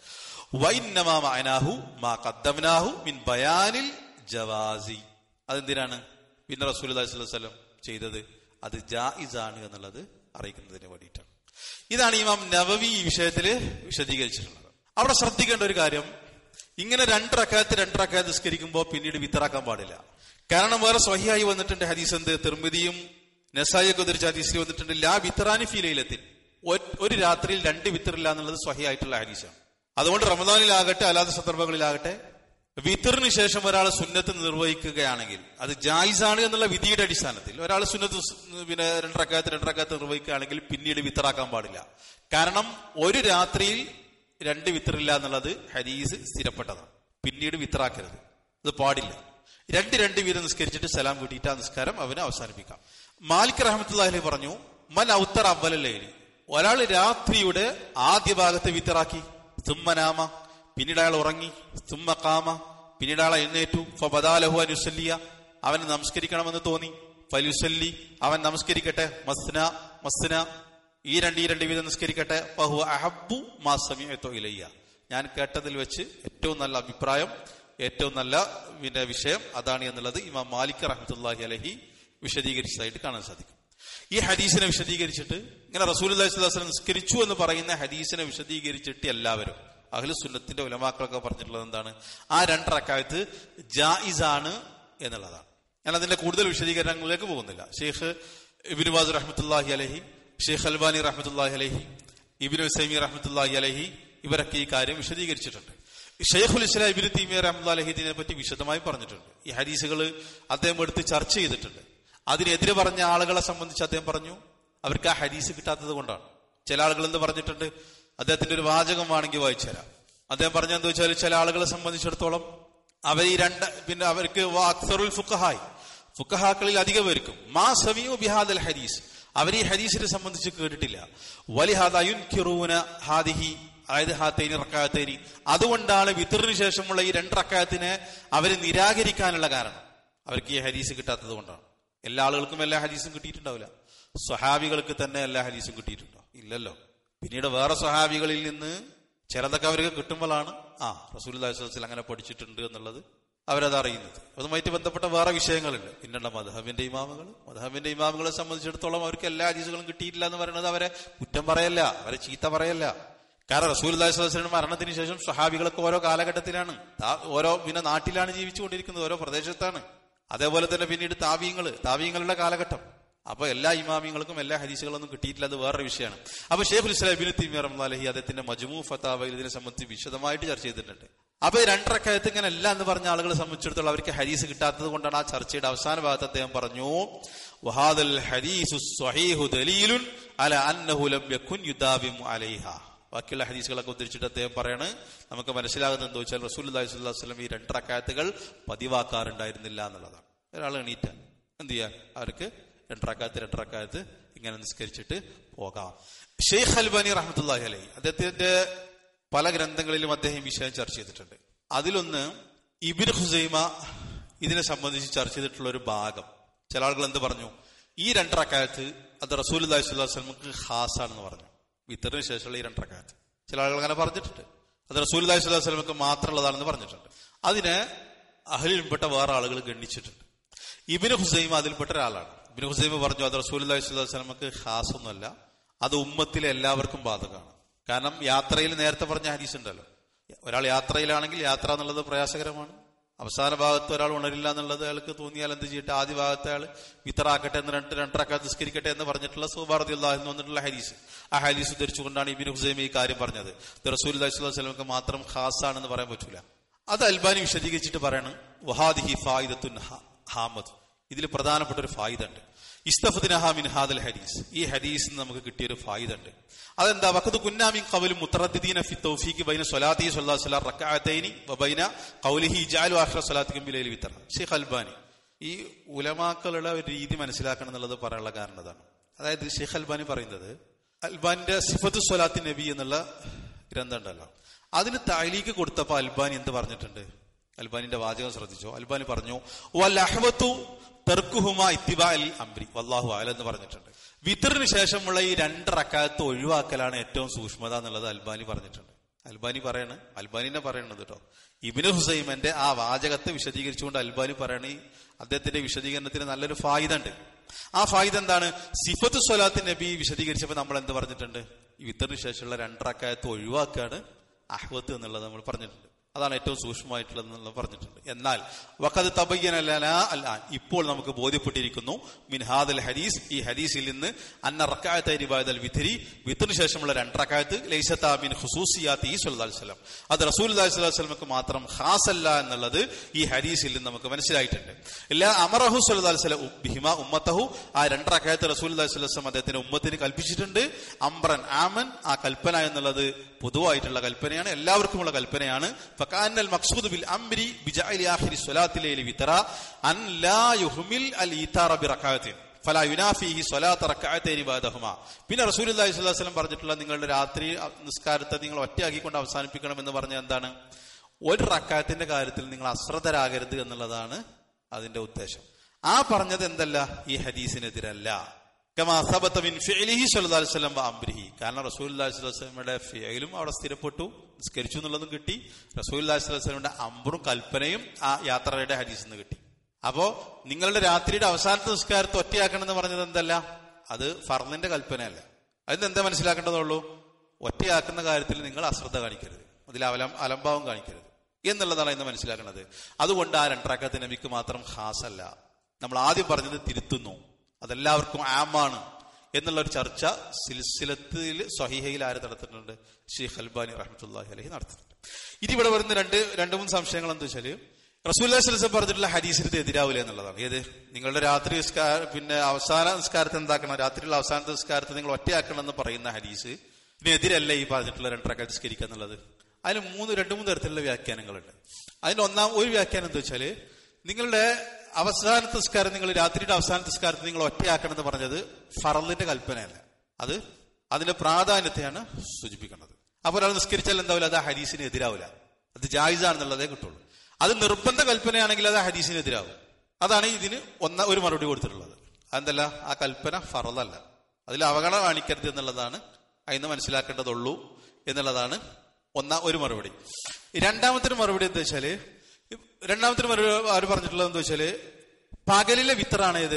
വൈന്നമാഹു മാ കദ്ദംനാഹു മിൻ ബയാനിൽ ജവാസി അതെന്തിനാണ് പിന്നെ റസൂൽ വസ്ലം ചെയ്തത് അത് ജായിസാണ് എന്നുള്ളത് അറിയിക്കുന്നതിന് വേണ്ടിയിട്ടാണ് ഇതാണ് ഇമാം നവവി ഈ വിഷയത്തിൽ വിശദീകരിച്ചിട്ടുള്ളത് അവിടെ ശ്രദ്ധിക്കേണ്ട ഒരു കാര്യം ഇങ്ങനെ രണ്ടറക്കാത്ത് രണ്ടറക്കാത്ത് നിസ്കരിക്കുമ്പോൾ പിന്നീട് വിത്തറാക്കാൻ പാടില്ല കാരണം വേറെ സ്വഹിയായി വന്നിട്ടുണ്ട് ഹദീസ് എന്ത് തിർമിതിയും നസായൊക്കെ ഉദ്ധരിച്ച ഹദീസിൽ വന്നിട്ടുണ്ട് ലാ വിത്തറാനി ഫീലയിലെത്തി ഒരു രാത്രിയിൽ രണ്ട് വിത്തറില്ല എന്നുള്ളത് സ്വഹിയായിട്ടുള്ള ഹദീസാണ് അതുകൊണ്ട് റമദാനിലാകട്ടെ അല്ലാത്ത സന്ദർഭങ്ങളിലാകട്ടെ വിത്തറിന് ശേഷം ഒരാൾ സുന്നത്ത് നിർവഹിക്കുകയാണെങ്കിൽ അത് ജായിസാണ് എന്നുള്ള വിധിയുടെ അടിസ്ഥാനത്തിൽ ഒരാൾ സുന്നത്ത് സ് പിന്നെ രണ്ടരക്കാലത്ത് രണ്ടരക്കാലത്ത് നിർവഹിക്കുകയാണെങ്കിൽ പിന്നീട് വിത്തറാക്കാൻ പാടില്ല കാരണം ഒരു രാത്രിയിൽ രണ്ട് വിത്തറില്ല എന്നുള്ളത് ഹദീസ് സ്ഥിരപ്പെട്ടതാണ് പിന്നീട് വിത്തറാക്കരുത് അത് പാടില്ല രണ്ട് രണ്ട് വീതം നിസ്കരിച്ചിട്ട് സലാം കൂട്ടിയിട്ട് ആ നിസ്കാരം അവന് അവസാനിപ്പിക്കാം മാലിക് റഹമത്തുല്ലാഹി പറഞ്ഞു മൻ ഔത്തർ അവലല്ലേലി ഒരാൾ രാത്രിയുടെ ആദ്യ ഭാഗത്ത് വിത്തറാക്കി തുമ്മനാമ പിന്നീട് അയാൾ ഉറങ്ങി തുമ്മ കാമ പിന്നീട് അയാൾ എഴുന്നേറ്റു ഫബദാലഹു അനുസല്ലിയ അവൻ നമസ്കരിക്കണമെന്ന് തോന്നി ഫലുസല്ലി അവൻ നമസ്കരിക്കട്ടെ മസ്ന മസ്ന ഈ രണ്ട് ഈ രണ്ട് വീതം നിസ്കരിക്കട്ടെ ഫഹു അഹബു മാ സമയത്തോ ഇലയ്യ ഞാൻ കേട്ടതിൽ വെച്ച് ഏറ്റവും നല്ല അഭിപ്രായം ഏറ്റവും നല്ല പിന്നെ വിഷയം അതാണ് എന്നുള്ളത് ഇമാം മാലിക് റഹ്മത്തുല്ലാഹി അലഹി വിശദീകരിച്ചതായിട്ട് കാണാൻ സാധിക്കും ഈ ഹദീസിനെ വിശദീകരിച്ചിട്ട് ഇങ്ങനെ റസൂൽ അള്ളാഹിസ്ലാം നിസ്കരിച്ചു എന്ന് പറയുന്ന ഹദീസിനെ വിശദീകരിച്ചിട്ട് എല്ലാവരും അഹ്ലു സുന്നത്തിന്റെ ഉലമാക്കളൊക്കെ പറഞ്ഞിട്ടുള്ളത് എന്താണ് ആ രണ്ടറക്കാലത്ത് ജായിസാണ് എന്നുള്ളതാണ് ഞാൻ അതിന്റെ കൂടുതൽ വിശദീകരണങ്ങളിലേക്ക് പോകുന്നില്ല ഷെയ്ഖ് ഇബിനുബാസ് റഹ്മത്തുല്ലാഹി അലഹി ഷെയ്ഖ് അൽബാനി റഹ്മത്തുല്ലാഹി അലഹി ഇബിനു സൈമി റഹ്മത്തുല്ലാഹി അലഹി ഇവരൊക്കെ ഈ കാര്യം വിശദീകരിച്ചിട്ടുണ്ട് ഷെയ്ഖുൽ ഇസ്ലാം ഇബിന് തീമിയ റഹ്മത്തുല്ലാ അലഹി ഇതിനെ പറ്റി വിശദമായി പറഞ്ഞിട്ടുണ്ട് ഈ ഹദീസുകൾ അദ്ദേഹം എടുത്ത് ചർച്ച ചെയ്തിട്ടുണ്ട് അതിനെതിരെ പറഞ്ഞ ആളുകളെ സംബന്ധിച്ച് അദ്ദേഹം പറഞ്ഞു അവർക്ക് ആ ഹദീസ് കിട്ടാത്തത് കൊണ്ടാണ് ചില ആളുകൾ എന്ത് പറഞ്ഞിട്ടുണ്ട് അദ്ദേഹത്തിന്റെ ഒരു വാചകം വേണമെങ്കിൽ വായിച്ചു തരാം അദ്ദേഹം പറഞ്ഞെന്താ വെച്ചാൽ ചില ആളുകളെ സംബന്ധിച്ചിടത്തോളം അവർ ഈ രണ്ട് പിന്നെ അവർക്ക് അക്സറുൽ ഫുക്കഹായി ഫുക്കഹാക്കളിൽ അധികം പേർക്കും മാ സമിയു ബിഹാദൽ ഹദീസ് അവർ ഈ ഹദീസിനെ സംബന്ധിച്ച് കേട്ടിട്ടില്ല വലിഹാദുൻ ഹാദിഹി അതായത് ഹാത്തേനി റക്കാത്തേനി അതുകൊണ്ടാണ് വിത്തറിന് ശേഷമുള്ള ഈ രണ്ട് റക്കാത്തിനെ അവർ നിരാകരിക്കാനുള്ള കാരണം അവർക്ക് ഈ ഹദീസ് കിട്ടാത്തത് കൊണ്ടാണ് എല്ലാ ആളുകൾക്കും എല്ലാ ഹദീസും കിട്ടിയിട്ടുണ്ടാവില്ല സ്വഹാബികൾക്ക് തന്നെ എല്ലാ ഹദീസും കിട്ടിയിട്ടുണ്ടോ ഇല്ലല്ലോ പിന്നീട് വേറെ സ്വഹാബികളിൽ നിന്ന് ചിലതൊക്കെ അവർക്ക് കിട്ടുമ്പോഴാണ് ആ റസൂൽ അലൈഹി അങ്ങനെ പഠിച്ചിട്ടുണ്ട് എന്നുള്ളത് അവരത് അറിയുന്നത് അതുമായിട്ട് ബന്ധപ്പെട്ട വേറെ വിഷയങ്ങളുണ്ട് പിന്നെയുള്ള മധഹബിന്റെ ഇമാമുകൾ മധഹബിന്റെ ഇമാമുകളെ സംബന്ധിച്ചിടത്തോളം അവർക്ക് എല്ലാ ഹദീസുകളും കിട്ടിയിട്ടില്ല എന്ന് പറയുന്നത് അവരെ കുറ്റം പറയല്ല അവരെ ചീത്ത പറയല്ല കാരണം റസൂൽ അള്ളാഹിസ്വലിന്റെ മരണത്തിന് ശേഷം സ്വഹാബികളൊക്കെ ഓരോ കാലഘട്ടത്തിലാണ് താ- ഓരോ പിന്നെ നാട്ടിലാണ് ജീവിച്ചുകൊണ്ടിരിക്കുന്നത് ഓരോ പ്രദേശത്താണ് അതേപോലെ തന്നെ പിന്നീട് താവീങ്ങള് താവീങ്ങളുടെ കാലഘട്ടം അപ്പൊ എല്ലാ ഇമാമിങ്ങൾക്കും എല്ലാ ഹദീസുകളൊന്നും കിട്ടിയിട്ടില്ല അത് വേറൊരു വിഷയമാണ് അപ്പൊ ഷേഖുൽ ഇസ്ലാം ഇബിൻ തീമി റഹ്മാലഹി അദ്ദേഹത്തിന്റെ മജ്മു ഫത്താവയിൽ ഇതിനെ സംബന്ധിച്ച് വിശദമായിട്ട് ചർച്ച ചെയ്തിട്ടുണ്ട് അപ്പൊ ഈ രണ്ടരക്കാലത്ത് ഇങ്ങനെ അല്ല എന്ന് പറഞ്ഞ ആളുകളെ സംബന്ധിച്ചിടത്തോളം അവർക്ക് ഹദീസ് കിട്ടാത്തത് കൊണ്ടാണ് ആ ചർച്ചയുടെ അവസാന ഭാഗത്ത് അദ്ദേഹം പറഞ്ഞു വഹാദൽ ഹദീസു സ്വഹീഹു ദലീലുൻ അല അന്നഹു ലം യകുൻ യുദാവിം അലൈഹ ബാക്കിയുള്ള ഹദീസുകളൊക്കെ ഉദ്ധരിച്ചിട്ട് അദ്ദേഹം പറയാണ് നമുക്ക് മനസ്സിലാകുന്നത് എന്താ വെച്ചാൽ റസൂൽ അലൈഹി സ്വല്ലല്ലാഹു അലൈഹി വസല്ലം ഈ രണ്ടരക്കായത്തുകൾ പതിവാക്കാറുണ്ടായിരുന്നില്ല എന്നുള്ളതാണ് ഒരാൾ എണീറ്റ എന്ത് ചെയ്യാൻ അവർക്ക് രണ്ടരക്കാലത്ത് രണ്ടരക്കാലത്ത് ഇങ്ങനെ നിസ്കരിച്ചിട്ട് പോകാം ഷെയ്ഖ് അൽബാനി റഹ്മത്തുല്ലാഹി അലൈഹി അദ്ദേഹത്തിന്റെ പല ഗ്രന്ഥങ്ങളിലും അദ്ദേഹം ഈ വിഷയം ചർച്ച ചെയ്തിട്ടുണ്ട് അതിലൊന്ന് ഇബിൻ ഹുസൈമ ഇതിനെ സംബന്ധിച്ച് ചർച്ച ചെയ്തിട്ടുള്ള ഒരു ഭാഗം ചില ആളുകൾ എന്ത് പറഞ്ഞു ഈ രണ്ടരക്കാലത്ത് അത് റസൂൽ അലൈഹി സ്വലാഹു വസ്ലമക്ക് ഹാസാണെന്ന് പറഞ്ഞു വിത്തറിന് ശേഷമുള്ള ഈ രണ്ടരക്കാലത്ത് ചില ആളുകൾ അങ്ങനെ പറഞ്ഞിട്ടുണ്ട് അത് റസൂൽ അലൈഹി സ്വലാഹു വസ്ലമക്ക് മാത്രമുള്ളതാണെന്ന് പറഞ്ഞിട്ടുണ്ട് അതിനെ അഹലിൽപ്പെട്ട വേറെ ആളുകൾ ഗണ്ണിച്ചിട്ടുണ്ട് ഇബിന് ഹുസൈമ അതിൽപ്പെട്ട ഒരാളാണ് ഇബിന് ഹുസൈമ പറഞ്ഞു അത് റസൂൽ അലൈഹി സ്വലാഹു വസ്ലമക്ക് ഹാസൊന്നുമല്ല അത് ഉമ്മത്തിലെ എല്ലാവർക്കും ബാധകമാണ് കാരണം യാത്രയിൽ നേരത്തെ പറഞ്ഞ ഹരീസ് ഉണ്ടല്ലോ ഒരാൾ യാത്രയിലാണെങ്കിൽ യാത്ര എന്നുള്ളത് പ്രയാസകരമാണ് അവസാന ഭാഗത്ത് ഒരാൾ ഉണരില്ല എന്നുള്ളത് അയാൾക്ക് തോന്നിയാൽ എന്ത് ചെയ്യട്ടെ ആദ്യ ഭാഗത്ത് അയാൾ വിത്തറാക്കട്ടെ എന്ന് രണ്ട് രണ്ടരക്കാത്ത് നിസ്കരിക്കട്ടെ എന്ന് പറഞ്ഞിട്ടുള്ള സുബാർദിയുള്ള എന്ന് വന്നിട്ടുള്ള ഹരീസ് ആ ഹരീസ് ധരിച്ചുകൊണ്ടാണ് ഇബിൻ ഹുസൈമ ഈ കാര്യം പറഞ്ഞത് ഇത് റസൂൽ അലൈഹി സ്വലമക്ക് മാത്രം ഖാസാണെന്ന് പറയാൻ പറ്റൂല അത് അൽബാനി വിശദീകരിച്ചിട്ട് പറയണം വഹാദിഹി ഫായിദത്തുൻ ഹ- ഹാമദ് ഇതിൽ പ്രധാനപ്പെട്ട ഒരു ഫായിദ ഉണ്ട് ഇസ്തഫദിനഹ മിൻ ഹാദൽ ഹദീസ് ഈ ഹദീസിന് നമുക്ക് കിട്ടിയ ഒരു ഫായിദ ഉണ്ട് അതെന്താ വഖദ് കുന്നാമിൻ ഖവലും മുത്തറദ്ദീന ഫി തൗഫീഖ് ബൈന സ്വലാത്തി സ്വല്ലല്ലാഹു അലൈഹി വസല്ലം റക്അതൈനി വബൈന ഖൗലിഹി ഇജാലു ആഖിറ സ്വലാത്തിക്കും ബിലൈൽ വിത്തർ ഷെയ്ഖ് അൽബാനി ഈ ഉലമാക്കളുടെ ഒരു രീതി മനസ്സിലാക്കണം എന്നുള്ളത് പറയാനുള്ള കാരണം അതാണ് അതായത് ഷെയ്ഖ് അൽബാനി പറയുന്നത് അൽബാനിന്റെ സിഫത്ത് സ്വലാത്തി നബി എന്നുള്ള ഗ്രന്ഥം ഉണ്ടല്ലോ അതിന് താലീക്ക് കൊടുത്തപ്പോ അൽബാനി എന്ത് പറഞ്ഞിട്ടുണ്ട് അൽബാനിന്റെ വാചകം ശ്രദ്ധിച്ചോ അൽബാനി പറഞ്ഞു വല്ലഹ്വത്തു തെർക്കുഹുമ ഇത്തിബ അൽ അംബ്രി വല്ലാഹു അല എന്ന് പറഞ്ഞിട്ടുണ്ട് വിത്തറിന് ശേഷമുള്ള ഈ രണ്ട് റക്കാത്ത് ഒഴിവാക്കലാണ് ഏറ്റവും സൂക്ഷ്മത എന്നുള്ളത് അൽബാനി പറഞ്ഞിട്ടുണ്ട് അൽബാനി പറയണ് അൽബാനിനെ പറയണത് കേട്ടോ ഇബിന് ഹുസൈമന്റെ ആ വാചകത്തെ വിശദീകരിച്ചുകൊണ്ട് അൽബാനി പറയണ ഈ അദ്ദേഹത്തിന്റെ വിശദീകരണത്തിന് നല്ലൊരു ഫായിദ ഉണ്ട് ആ ഫായിദ എന്താണ് സിഫത്ത് സ്വലാത്ത് നബി വിശദീകരിച്ചപ്പോൾ നമ്മൾ എന്ത് പറഞ്ഞിട്ടുണ്ട് ഈ വിത്തറിന് ശേഷമുള്ള രണ്ടറക്കായത്ത് ഒഴിവാക്കാണ് അഹ്വത്ത് എന്നുള്ളത് നമ്മൾ പറഞ്ഞിട്ടുണ്ട് അതാണ് ഏറ്റവും സൂക്ഷ്മമായിട്ടുള്ളത് എന്നുള്ളത് പറഞ്ഞിട്ടുണ്ട് എന്നാൽ വഖദ് തബയ്യനല്ല അല്ല ഇപ്പോൾ നമുക്ക് ബോധ്യപ്പെട്ടിരിക്കുന്നു മിൻഹാദൽ ഹദീസ് ഈ ഹദീസിൽ നിന്ന് അന്ന റക്കായത്ത് റിവായതൽ വിഥരി വിത്തിന് ശേഷമുള്ള രണ്ടറക്കായത്ത് ലൈസത്ത മിൻ ഖുസൂസിയാത്ത് ഈ സല്ലല്ലാഹു അലൈഹി വസല്ലം അത് റസൂൽ അലൈഹി സ്വലമക്ക് മാത്രം ഖാസല്ല എന്നുള്ളത് ഈ ഹദീസിൽ നിന്ന് നമുക്ക് മനസ്സിലായിട്ടുണ്ട് എല്ലാ അമറഹു സല്ലല്ലാഹു അലൈഹി വസല്ലം ബിഹിമ ഉമ്മത്തഹു ആ രണ്ടറക്കായത്ത് റസൂൽ അലൈഹി സ്വലം അദ്ദേഹത്തിന് ഉമ്മത്തിന് കൽപ്പിച്ചിട്ടുണ്ട് അംബ്രൻ ആമൻ ആ കൽപ്പന എന്നുള്ളത് പൊതുവായിട്ടുള്ള കൽപ്പനയാണ് എല്ലാവർക്കുമുള്ള കൽപ്പനയാണ് ഫകാനൽ മഖ്സൂദ് ബിൽ അംരി ബിജഅലി ആഖിരി സ്വലാത്തിലൈലി വിതറ അൻ ലാ യുഹ്മിൽ അൽ ഈതാറ ബിറകാഅത്തിൻ ഫലാ യുനാഫിഹി സ്വലാത്ത റക്അത്തൈനി ബാദഹുമാ പിന്നെ റസൂലുള്ളാഹി സ്വല്ലല്ലാഹു അലൈഹി വസല്ലം പറഞ്ഞിട്ടുള്ള നിങ്ങളുടെ രാത്രി നിസ്കാരത്തെ നിങ്ങൾ ഒറ്റയാക്കിക്കൊണ്ട് അവസാനിപ്പിക്കണം എന്ന് പറഞ്ഞ എന്താണ് ഒരു റക്കായത്തിന്റെ കാര്യത്തിൽ നിങ്ങൾ അശ്രദ്ധരാകരുത് എന്നുള്ളതാണ് അതിന്റെ ഉദ്ദേശം ആ പറഞ്ഞത് എന്തല്ല ഈ ഹദീസിനെതിരല്ല കമാ സബത്ത മിൻ ഫിഅലിഹി സ്വല്ലല്ലാഹു അലൈഹി വസല്ലം വഅംരിഹി കാരണം റസൂലുള്ളാഹി സ്വല്ലല്ലാഹു അലൈഹി വസല്ലമയുടെ ഫിഅലും അവിടെ സ്ഥിരപ്പെട്ടു നിസ്കരിച്ചു എന്നുള്ളതും കിട്ടി റസൂലുള്ളാഹി സ്വല്ലല്ലാഹു അലൈഹി വസല്ലമയുടെ അംറും കൽപ്പനയും ആ യാത്രയുടെ ഹദീസിൽ നിന്ന് കിട്ടി അപ്പോ നിങ്ങളുടെ രാത്രിയുടെ അവസാനത്തെ നിസ്കാരത്തെ ഒറ്റയാക്കണം എന്ന് പറഞ്ഞത് എന്തല്ല അത് ഫർദിന്റെ കൽപ്പനയല്ല അതിന് എന്താ മനസ്സിലാക്കേണ്ടതുള്ളൂ ഒറ്റയാക്കുന്ന കാര്യത്തിൽ നിങ്ങൾ അശ്രദ്ധ കാണിക്കരുത് അതിൽ അലം അലംഭാവം കാണിക്കരുത് എന്നുള്ളതാണ് ഇന്ന് മനസ്സിലാക്കുന്നത് അതുകൊണ്ട് ആ രണ്ടരക്കത്ത് നബിക്ക് മാത്രം ഹാസല്ല നമ്മൾ ആദ്യം പറഞ്ഞത് തിരുത്തുന്നു അതെല്ലാവർക്കും ആമാണ് എന്നുള്ള ഒരു ചർച്ച സിൽസിലത്തിൽ സ്വഹീഹയിൽ ആര് നടത്തിയിട്ടുണ്ട് ഷെയ്ഖ് അൽബാനി റഹ്മത്തുല്ലാഹി അലഹി നടത്തിയിട്ടുണ്ട് ഇനി ഇവിടെ വരുന്ന രണ്ട് രണ്ട് മൂന്ന് സംശയങ്ങൾ എന്താ വെച്ചാല് റസൂല്ലാ സ്വലം പറഞ്ഞിട്ടുള്ള ഹദീസിന് എതിരാവില്ല എന്നുള്ളതാണ് ഏത് നിങ്ങളുടെ രാത്രി നിസ്കാര പിന്നെ അവസാന നിസ്കാരത്തെ എന്താക്കണം രാത്രിയുള്ള അവസാനത്തെ നിസ്കാരത്തെ നിങ്ങൾ ഒറ്റയാക്കണം എന്ന് പറയുന്ന ഹദീസ് ഇതിനെതിരല്ല ഈ പറഞ്ഞിട്ടുള്ള രണ്ടരക്ക നിസ്കരിക്കുക എന്നുള്ളത് അതിന് മൂന്ന് രണ്ട് മൂന്ന് തരത്തിലുള്ള വ്യാഖ്യാനങ്ങളുണ്ട് അതിന്റെ ഒന്നാം ഒരു വ്യാഖ്യാനം എന്താ വെച്ചാല് നിങ്ങളുടെ അവസാന നിസ്കാരം നിങ്ങൾ രാത്രിയുടെ അവസാന നിസ്കാരത്തെ നിങ്ങൾ ഒറ്റയാക്കണം എന്ന് പറഞ്ഞത് ഫറലിന്റെ കൽപ്പനയല്ല അത് അതിന്റെ പ്രാധാന്യത്തെയാണ് സൂചിപ്പിക്കുന്നത് അപ്പൊ ഒരാൾ നിസ്കരിച്ചാൽ എന്താവില്ല അത് ആ ഹദീസിന് എതിരാവില്ല അത് ജായിസാണെന്നുള്ളതേ കിട്ടുള്ളൂ അത് നിർബന്ധ കൽപ്പനയാണെങ്കിൽ അത് ആ ഹദീസിന് എതിരാവും അതാണ് ഇതിന് ഒന്ന ഒരു മറുപടി കൊടുത്തിട്ടുള്ളത് അതെന്തല്ല ആ കൽപ്പന ഫറലല്ല അതിൽ അവഗണന കാണിക്കരുത് എന്നുള്ളതാണ് അതിന് മനസ്സിലാക്കേണ്ടതുള്ളൂ എന്നുള്ളതാണ് ഒന്നാ ഒരു മറുപടി രണ്ടാമത്തെ ഒരു മറുപടി എന്താ വെച്ചാല് രണ്ടാമത്തെ ഒരു മറുപടി അവർ പറഞ്ഞിട്ടുള്ളത് എന്താ വെച്ചാല് പകലിലെ വിത്തറാണ് ഏത്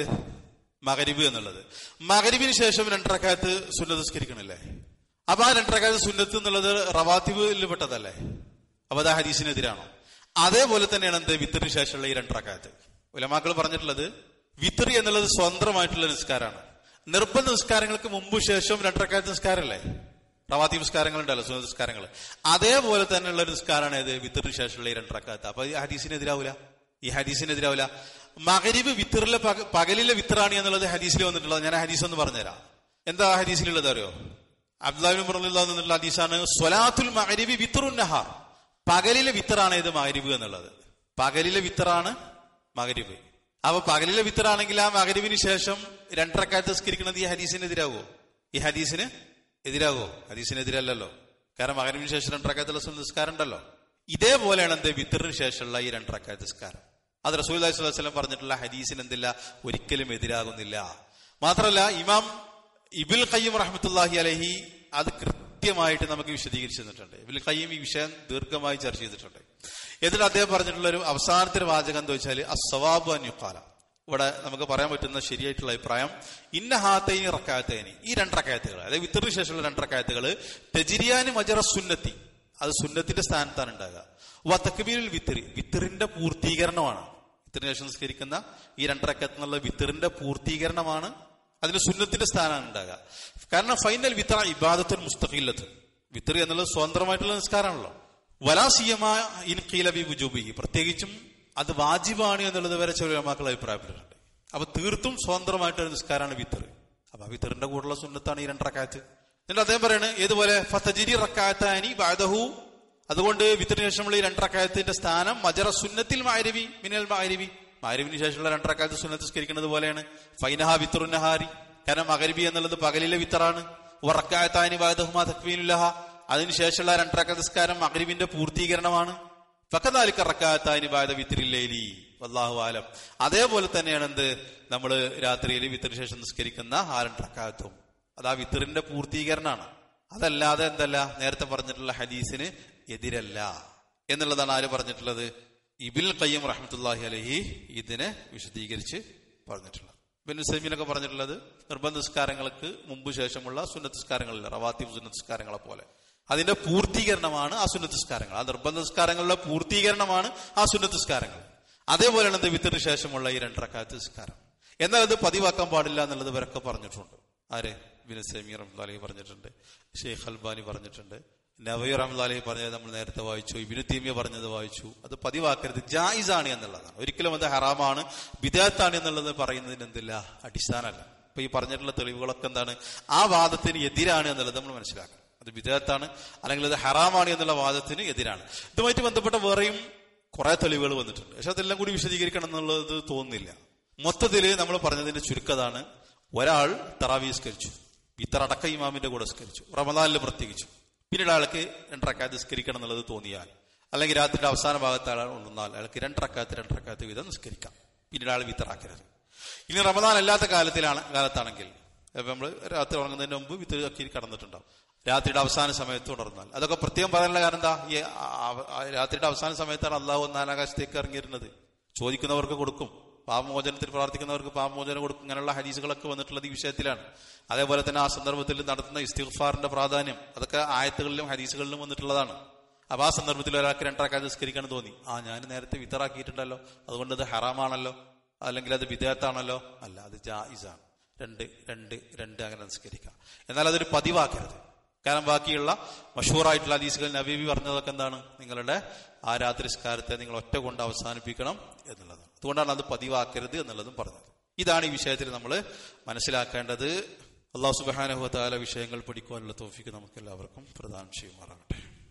മകരിബ് എന്നുള്ളത് മകരിബിന് ശേഷം രണ്ടരക്കാലത്ത് സുന്നതസ്കരിക്കണില്ലേ അപ്പൊ ആ രണ്ടരക്കാലത്ത് സുന്നത്ത് എന്നുള്ളത് റവാത്തിബിൽ പെട്ടതല്ലേ അപ്പൊ അത് ആ ഹദീസിനെതിരാണോ അതേപോലെ തന്നെയാണ് എന്ത് വിത്തറിന് ശേഷമുള്ള ഈ രണ്ടരക്കാലത്ത് ഉലമാക്കൾ പറഞ്ഞിട്ടുള്ളത് വിത്തറി എന്നുള്ളത് സ്വതന്ത്രമായിട്ടുള്ള നിസ്കാരമാണ് നിർബന്ധ നിസ്കാരങ്ങൾക്ക് മുമ്പ് ശേഷം രണ്ടരക്കാലത്ത് നിസ്കാരമല്ലേ റവാത്തി നിസ്കാരങ്ങൾ ഉണ്ടല്ലോ സുന്നത നിസ്കാരങ്ങൾ അതേപോലെ തന്നെയുള്ള ഒരു നിസ്കാരമാണ് ഏത് വിത്തറിന് ശേഷമുള്ള ഈ രണ്ടരക്കാലത്ത് അപ്പൊ ഈ ഹദീസിനെതിരാവൂല ഈ ഹദീസിനെതിരാവില്ല മകരിബ് വിത്തറിലെ പക- പകലിലെ വിത്തറാണ് എന്നുള്ളത് ഹദീസിൽ വന്നിട്ടുള്ളത് ഞാൻ ആ ഹദീസ് ഒന്ന് പറഞ്ഞുതരാം എന്താ ആ ഹദീസിലുള്ളത് അറിയോ അബ്ദുല്ലാഹിബിൻ പറഞ്ഞില്ല എന്നുള്ള ഹദീസാണ് സ്വലാത്തുൽ മകരിബി വിത്തറുൻ നഹാർ പകലിലെ വിത്തറാണ് ഇത് മകരിബ് എന്നുള്ളത് പകലിലെ വിത്തറാണ് മകരിബ് അപ്പൊ പകലിലെ വിത്തറാണെങ്കിൽ ആ മകരിബിന് ശേഷം രണ്ടരക്കാലത്ത് സ്കരിക്കുന്നത് ഈ ഹദീസിനെതിരാവോ ഈ ഹദീസിന് എതിരാവോ ഹദീസിനെതിരല്ലല്ലോ കാരണം മകരിബിന് ശേഷം രണ്ടരക്കാലത്തുള്ള നിസ്കാരം ഉണ്ടല്ലോ ഇതേപോലെയാണ് എന്ത് വിത്തറിന് ശേഷമുള്ള ഈ രണ്ടരക്കാലത്ത് നിസ്കാരം അത് റസൂൽ അലൈഹി സ്വലാഹു വസ്ലം പറഞ്ഞിട്ടുള്ള ഹദീസിന് എന്തില്ല ഒരിക്കലും എതിരാകുന്നില്ല മാത്രമല്ല ഇമാം ഇബിൽ ഖയ്യം റഹ്മത്തുല്ലാഹി അലഹി അത് കൃത്യമായിട്ട് നമുക്ക് വിശദീകരിച്ചു തന്നിട്ടുണ്ട് ഇബിൽ ഖയ്യം ഈ വിഷയം ദീർഘമായി ചർച്ച ചെയ്തിട്ടുണ്ട് എന്നിട്ട് അദ്ദേഹം പറഞ്ഞിട്ടുള്ള ഒരു അവസാനത്തെ ഒരു വാചകം എന്താ വെച്ചാൽ അസ്വാബു അന്യുക്കാല ഇവിടെ നമുക്ക് പറയാൻ പറ്റുന്ന ശരിയായിട്ടുള്ള അഭിപ്രായം ഇന്ന ഹാത്തൈനി റക്കായത്തേനി ഈ രണ്ടറക്കായത്തുകൾ അതായത് വിത്തറിന് ശേഷമുള്ള രണ്ടറക്കായത്തുകൾ തെജിരിയാന് മജറ സുന്നത്തി അത് സുന്നത്തിന്റെ സ്ഥാനത്താണ് ഉണ്ടാകുക വ തക്ബീരുൽ വിത്തറി വിത്തറിന്റെ പൂർത്തീകരണമാണ് വിത്തറിന് ശേഷം നിസ്കരിക്കുന്ന ഈ രണ്ടറക്കത്ത് എന്നുള്ള വിത്തറിന്റെ പൂർത്തീകരണമാണ് അതിന് സുന്നത്തിന്റെ സ്ഥാനമാണ് ഉണ്ടാകുക കാരണം ഫൈനൽ വിത്തറ ഇബാദത്തുൻ മുസ്തഖില്ലത്ത് വിത്തറി എന്നുള്ളത് സ്വതന്ത്രമായിട്ടുള്ള നിസ്കാരമാണല്ലോ വലാസിയമാ ഇൻകീലബി ബുജൂബി പ്രത്യേകിച്ചും അത് വാജിബാണ് എന്നുള്ളത് വരെ ചില മക്കൾ അഭിപ്രായപ്പെട്ടിട്ടുണ്ട് അപ്പൊ തീർത്തും സ്വതന്ത്രമായിട്ടൊരു നിസ്കാരമാണ് വിത്തറ് അപ്പൊ ആ വിത്തറിന്റെ കൂടെയുള്ള സുന്നത്താണ് ഈ രണ്ടറക്കാത്ത് എന്നിട്ട് അദ്ദേഹം പറയാണ് ഏതുപോലെ ഫത്തജിരി റക്കാത്താനി ബാദഹു അതുകൊണ്ട് വിത്തറിന് ശേഷമുള്ള ഈ രണ്ടറക്കായത്തിന്റെ സ്ഥാനം മജറ സുന്നത്തിൽ മായരവി മിനൽ മായരവി മായരവിന് ശേഷമുള്ള രണ്ടറക്കാലത്ത് സുന്നത്ത് സ്കരിക്കുന്നത് പോലെയാണ് ഫൈനഹ വിത്തറുന്നഹാരി കാരണം മകരിബി എന്നുള്ളത് പകലിലെ വിത്തറാണ് ഉറക്കായത്താനി ബാദഹുമാ തക്വീനുല്ലഹ അതിനുശേഷമുള്ള രണ്ടരക്ക നിസ്കാരം മകരിബിന്റെ പൂർത്തീകരണമാണ് ഫക്കതാലിക്ക റക്കാത്താനി ബാദ വിത്തിരില്ലേലി വല്ലാഹു ആലം അതേപോലെ തന്നെയാണ് എന്ത് നമ്മൾ രാത്രിയിൽ വിത്തറിന് ശേഷം നിസ്കരിക്കുന്ന ആ രണ്ടരക്കാലത്തും അത് ആ വിത്തറിന്റെ പൂർത്തീകരണമാണ് അതല്ലാതെ എന്തല്ല നേരത്തെ പറഞ്ഞിട്ടുള്ള ഹദീസിന് എതിരല്ല എന്നുള്ളതാണ് ആര് പറഞ്ഞിട്ടുള്ളത് ഇബിൽ ഖയ്യം റഹ്മത്തുല്ലാഹി അലഹി ഇതിനെ വിശദീകരിച്ച് പറഞ്ഞിട്ടുള്ളത് ബിൻ സൈമീനൊക്കെ പറഞ്ഞിട്ടുള്ളത് നിർബന്ധ നിസ്കാരങ്ങൾക്ക് മുമ്പ് ശേഷമുള്ള സുന്നത്തിസ്കാരങ്ങളില്ല റവാത്തിബ് സുന്നത്തിസ്കാരങ്ങളെ പോലെ അതിന്റെ പൂർത്തീകരണമാണ് ആ സുന്നത്തിസ്കാരങ്ങൾ ആ നിർബന്ധ നിസ്കാരങ്ങളുടെ പൂർത്തീകരണമാണ് ആ സുന്നത്തിസ്കാരങ്ങൾ അതേപോലെയാണ് എന്ത് വിത്തിന് ശേഷമുള്ള ഈ രണ്ടരക്കാലത്ത് നിസ്കാരം എന്നാൽ അത് പതിവാക്കാൻ പാടില്ല എന്നുള്ളത് ഇവരൊക്കെ പറഞ്ഞിട്ടുണ്ട് ആര് ബിൻ സമീർ റഹ്മദ് പറഞ്ഞിട്ടുണ്ട് ഷെയ്ഖ് അൽബാനി പറഞ്ഞിട്ടുണ്ട് നവീർ റഹ്മദ് പറഞ്ഞത് നമ്മൾ നേരത്തെ വായിച്ചു ഇബിനു തീമിയ പറഞ്ഞത് വായിച്ചു അത് പതിവാക്കരുത് ജായിസാണ് എന്നുള്ളതാണ് ഒരിക്കലും അത് ഹറാമാണ് വിദേഹത്താണ് എന്നുള്ളത് പറയുന്നതിന് എന്തില്ല അടിസ്ഥാനമല്ല ഇപ്പൊ ഈ പറഞ്ഞിട്ടുള്ള തെളിവുകളൊക്കെ എന്താണ് ആ വാദത്തിന് എതിരാണ് എന്നുള്ളത് നമ്മൾ മനസ്സിലാക്കണം അത് വിദേഹത്താണ് അല്ലെങ്കിൽ അത് ഹറാമാണ് എന്നുള്ള വാദത്തിന് എതിരാണ് ഇതുമായിട്ട് ബന്ധപ്പെട്ട വേറെയും കുറെ തെളിവുകൾ വന്നിട്ടുണ്ട് പക്ഷെ അതെല്ലാം കൂടി വിശദീകരിക്കണം എന്നുള്ളത് തോന്നുന്നില്ല മൊത്തത്തിൽ നമ്മൾ പറഞ്ഞതിന്റെ ചുരുക്കതാണ് ഒരാൾ തറാവീസ്കരിച്ചു ഇത്തറടക്ക ഇമാമിന്റെ കൂടെ സ്കരിച്ചു റമദാനിൽ പ്രത്യേകിച്ചു പിന്നീട് അയാൾക്ക് രണ്ടറക്കാത്ത് നിസ്കരിക്കണം എന്നുള്ളത് തോന്നിയാൽ അല്ലെങ്കിൽ രാത്രിയുടെ അവസാന ഭാഗത്ത് അയാൾ ഉണർന്നാൽ അയാൾക്ക് രണ്ടറക്കാത്ത് രണ്ടറക്കാത്ത് വീതം നിസ്കരിക്കാം പിന്നീട് അയാൾ വിത്തറാക്കരുത് ഇനി റമദാൻ അല്ലാത്ത കാലത്തിലാണ് കാലത്താണെങ്കിൽ നമ്മൾ രാത്രി ഉറങ്ങുന്നതിന് മുമ്പ് വിത്തറാക്കി കടന്നിട്ടുണ്ടാവും രാത്രിയുടെ അവസാന സമയത്ത് ഉണർന്നാൽ അതൊക്കെ പ്രത്യേകം പറയാനുള്ള കാരണം എന്താ ഈ ആ- ആ- ആ രാത്രിയുടെ അവസാന സമയത്താണ് അള്ളാഹു നാലാകാശത്തേക്ക് ഇറങ്ങിയിരുന്നത് ചോദിക്കുന്നവർക്ക് കൊടുക്കും പാപമോചനത്തിൽ പ്രാർത്ഥിക്കുന്നവർക്ക് പാപമോചനം കൊടുക്കും ഇങ്ങനെയുള്ള ഹദീസുകളൊക്കെ വന്നിട്ടുള്ളത് ഈ വിഷയത്തിലാണ് അതേപോലെ തന്നെ ആ സന്ദർഭത്തിൽ നടത്തുന്ന ഇസ്തിഗ്ഫാറിന്റെ പ്രാധാന്യം അതൊക്കെ ആയത്തുകളിലും ഹദീസുകളിലും വന്നിട്ടുള്ളതാണ് അപ്പൊ ആ സന്ദർഭത്തിൽ ഒരാൾക്ക് രണ്ടരക്കാലത്ത് നിസ്കരിക്കാൻ തോന്നി ആ ഞാൻ നേരത്തെ വിത്തറാക്കിയിട്ടുണ്ടല്ലോ അതുകൊണ്ട് അത് ഹറാമാണല്ലോ അല്ലെങ്കിൽ അത് വിദേഹത്താണല്ലോ അല്ല അത് ജായിസാണ് രണ്ട് രണ്ട് രണ്ട് അങ്ങനെ നിസ്കരിക്കാം എന്നാൽ അതൊരു പതിവാക്കരുത് കാരണം ബാക്കിയുള്ള മഷൂറായിട്ടുള്ള ഹദീസുകൾ നബീബി പറഞ്ഞതൊക്കെ എന്താണ് നിങ്ങളുടെ ആ രാത്രി സ്കാരത്തെ നിങ്ങൾ ഒറ്റ കൊണ്ട് അവസാനിപ്പിക്കണം എന്നുള്ളതാണ് അതുകൊണ്ടാണ് അത് പതിവാക്കരുത് എന്നുള്ളതും പറഞ്ഞത് ഇതാണ് ഈ വിഷയത്തിൽ നമ്മൾ മനസ്സിലാക്കേണ്ടത് അള്ളാഹു സുബാനുഭവത്താല വിഷയങ്ങൾ പഠിക്കുവാനുള്ള തോഫിക്ക് നമുക്ക് എല്ലാവർക്കും പ്രദാനം ചെയ്യുമാറാകട്ടെ